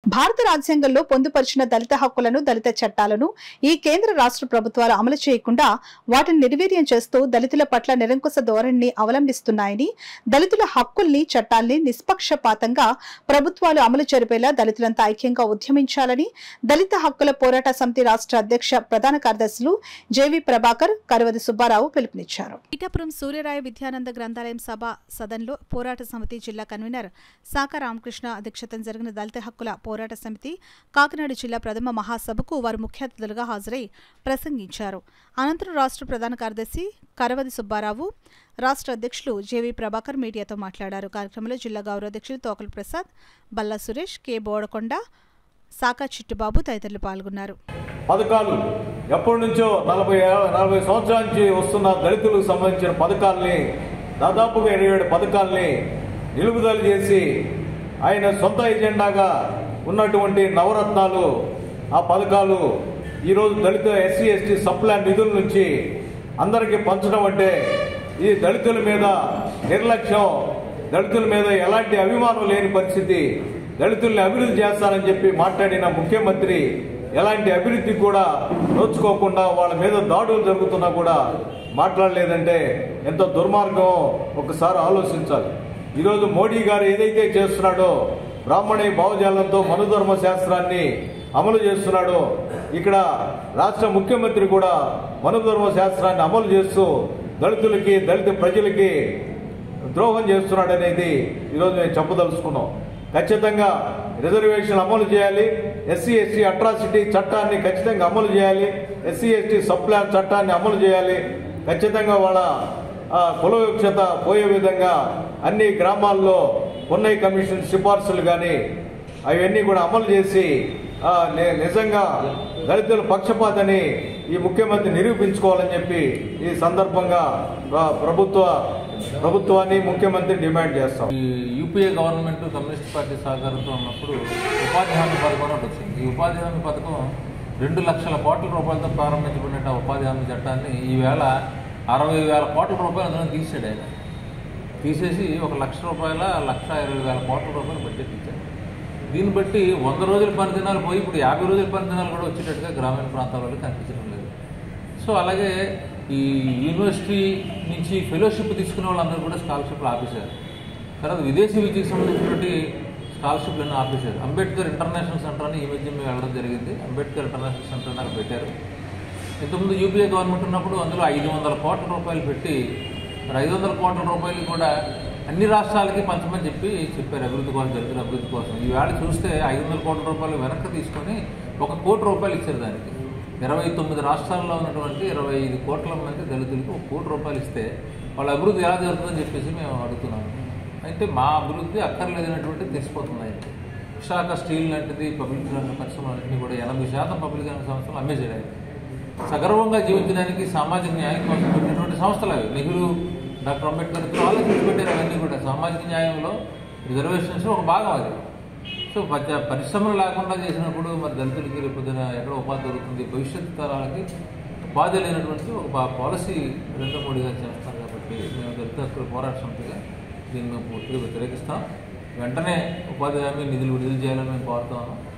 భారత రాజ్యాంగంలో పొందుపరిచిన దళిత హక్కులను దళిత చట్టాలను ఈ కేంద్ర రాష్ట్ర ప్రభుత్వాలు అమలు చేయకుండా వాటిని నిర్వీర్యం చేస్తూ దళితుల పట్ల నిరంకుశ ధోరణిని అవలంబిస్తున్నాయని దళితుల హక్కుల్ని చట్టాల్ని నిష్పక్షపాతంగా ప్రభుత్వాలు అమలు జరిపేలా దళితులంతా ఐక్యంగా ఉద్యమించాలని దళిత హక్కుల పోరాట సమితి రాష్ట్ర అధ్యక్ష ప్రధాన కార్యదర్శులు జేవి ప్రభాకర్ కరవది సుబ్బారావు పిలుపునిచ్చారు పీఠాపురం సూర్యరాయ విద్యానంద గ్రంథాలయం సభ సదన్లో పోరాట సమితి జిల్లా కన్వీనర్ సాక రామకృష్ణ అధ్యక్షతన జరిగిన దళిత హక్కుల పోరాట సమితి కాకినాడ జిల్లా ప్రథమ మహాసభకు వారు ముఖ్య అతిథులుగా హాజరై ప్రసంగించారు అనంతరం రాష్ట్ర ప్రధాన కార్యదర్శి కరవది సుబ్బారావు రాష్ట్ర అధ్యక్షులు జేవీ ప్రభాకర్ మీడియాతో మాట్లాడారు కార్యక్రమంలో జిల్లా గౌరవాధ్యక్షులు తోకల ప్రసాద్ బల్లా సురేష్ కె బోడకొండ సాకా చిట్టుబాబు తదితరులు పాల్గొన్నారు పథకాలు ఎప్పటి నుంచో నలభై ఏ- నలభై సంవత్సరాల నుంచి వస్తున్న దళితులకు సంబంధించిన పథకాల్ని దాదాపుగా ఇరవై ఏడు పథకాల్ని నిలుపుదల చేసి ఆయన సొంత ఎజెండాగా ఉన్నటువంటి నవరత్నాలు ఆ పథకాలు ఈరోజు దళిత ఎస్సీ ఎస్టీ సప్లాన్ నిధుల నుంచి అందరికీ పంచడం అంటే ఈ దళితుల మీద నిర్లక్ష్యం దళితుల మీద ఎలాంటి అభిమానం లేని పరిస్థితి దళితుల్ని అభివృద్ధి చేస్తానని చెప్పి మాట్లాడిన ముఖ్యమంత్రి ఎలాంటి అభివృద్ధి కూడా నోచుకోకుండా వాళ్ళ మీద దాడులు జరుగుతున్నా కూడా మాట్లాడలేదంటే ఎంత దుర్మార్గం ఒకసారి ఆలోచించాలి ఈరోజు మోడీ గారు ఏదైతే చేస్తున్నాడో బ్రాహ్మణి భావజాలంతో మనుధర్మ శాస్త్రాన్ని అమలు చేస్తున్నాడో ఇక్కడ రాష్ట్ర ముఖ్యమంత్రి కూడా మనుధర్మ శాస్త్రాన్ని అమలు చేస్తూ దళితులకి దళిత ప్రజలకి ద్రోహం చేస్తున్నాడనేది ఈరోజు మేము చెప్పదలుచుకున్నాం ఖచ్చితంగా రిజర్వేషన్ అమలు చేయాలి ఎస్సీ ఎస్టీ అట్రాసిటీ చట్టాన్ని ఖచ్చితంగా అమలు చేయాలి ఎస్సీ ఎస్టీ సబ్ ప్లాన్ చట్టాన్ని అమలు చేయాలి ఖచ్చితంగా వాళ్ళ ఆ, కుల వివక్షత పోయే విధంగా అన్ని గ్రామాల్లో ఉన్నయ కమిషన్ సిఫార్సులు కానీ అవన్నీ కూడా అమలు చేసి ఆ, ని- నిజంగా దళితుల పక్షపాతని ఈ ముఖ్యమంత్రి నిరూపించుకోవాలని చెప్పి ఈ సందర్భంగా ఆ, ప్రభుత్వ ప్రభుత్వాన్ని ముఖ్యమంత్రి డిమాండ్ చేస్తాం ఈ యూపీఏ గవర్నమెంట్ కమ్యూనిస్ట్ పార్టీ సహకారంతో ఉన్నప్పుడు ఉపాధి హామీ పథకం ఒకటి వచ్చింది ఈ ఉపాధి హామీ పథకం రెండు లక్షల కోట్ల రూపాయలతో ప్రారంభించబడిన ఉపాధి హామీ చట్టాన్ని ఈవేళ అరవై వేల కోట్ల రూపాయలు అందులో తీసాడు ఆయన తీసేసి ఒక లక్ష రూపాయల లక్ష ఇరవై వేల కోట్ల రూపాయలు బడ్జెట్ ఇచ్చాడు దీన్ని బట్టి వంద రోజుల పని దినాలు పోయి ఇప్పుడు యాభై రోజుల పని దినాలు కూడా వచ్చేటట్టుగా గ్రామీణ ప్రాంతాలలో కనిపించడం లేదు సో అలాగే ఈ యూనివర్సిటీ నుంచి ఫెలోషిప్ తీసుకునే వాళ్ళందరూ కూడా స్కాలర్షిప్లు ఆపేశారు తర్వాత విదేశీ విద్యకు సంబంధించినటువంటి స్కాలర్షిప్లను ఆపేశారు అంబేద్కర్ ఇంటర్నేషనల్ సెంటర్ అని ఈ మధ్య మేము వెళ్ళడం జరిగింది అంబేద్కర్ ఇంటర్నేషనల్ సెంటర్ అని అక్కడ పెట్టారు ఇంతకుముందు యూపీఏ గవర్నమెంట్ ఉన్నప్పుడు అందులో ఐదు వందల కోట్ల రూపాయలు పెట్టి మరి ఐదు వందల కోట్ల రూపాయలు కూడా అన్ని రాష్ట్రాలకి పంచమని చెప్పి చెప్పారు అభివృద్ధి కోసం దళితుల అభివృద్ధి కోసం ఈవేళ చూస్తే ఐదు వందల కోట్ల రూపాయలు వెనక్కి తీసుకొని ఒక కోటి రూపాయలు ఇచ్చారు దానికి ఇరవై తొమ్మిది రాష్ట్రాల్లో ఉన్నటువంటి ఇరవై ఐదు కోట్ల మంది దళితులకు ఒక కోటి రూపాయలు ఇస్తే వాళ్ళ అభివృద్ధి ఎలా జరుగుతుందని చెప్పేసి మేము అడుగుతున్నాము అయితే మా అభివృద్ధి అక్కర్లేదనేటువంటి తెలిసిపోతుంది ఆయనకి విశాఖ స్టీల్ లాంటిది పబ్లిక్ రంగ పరిశ్రమలన్నింటినీ కూడా ఎనభై శాతం పబ్లిక్ రంగ సంస్థలు అమ్మేసాడు ఆయన సగర్వంగా జీవించడానికి సామాజిక న్యాయం కోసం పెట్టినటువంటి సంస్థలు అవి నెహ్రూ డాక్టర్ అంబేద్కర్ ఇద్దరు ఆలోచించి పెట్టారు అవన్నీ కూడా సామాజిక న్యాయంలో రిజర్వేషన్స్ ఒక భాగం అది సో పచ్చ- పరిశ్రమలు లేకుండా చేసినప్పుడు మరి దళితులకి రేపు పొద్దున ఎక్కడ ఉపాధి దొరుకుతుంది భవిష్యత్తు తరాలకి ఉపాధి లేనటువంటి ఒక పా- పాలసీ నరేంద్ర మోడీ గారు చేస్తారు కాబట్టి మేము దళిత హక్కుల పోరాట సమితిగా దీన్ని మేము పూర్తిగా వ్యతిరేకిస్తాం వెంటనే ఉపాధి హామీ నిధులు విడుదల చేయాలని మేము కోరుతాము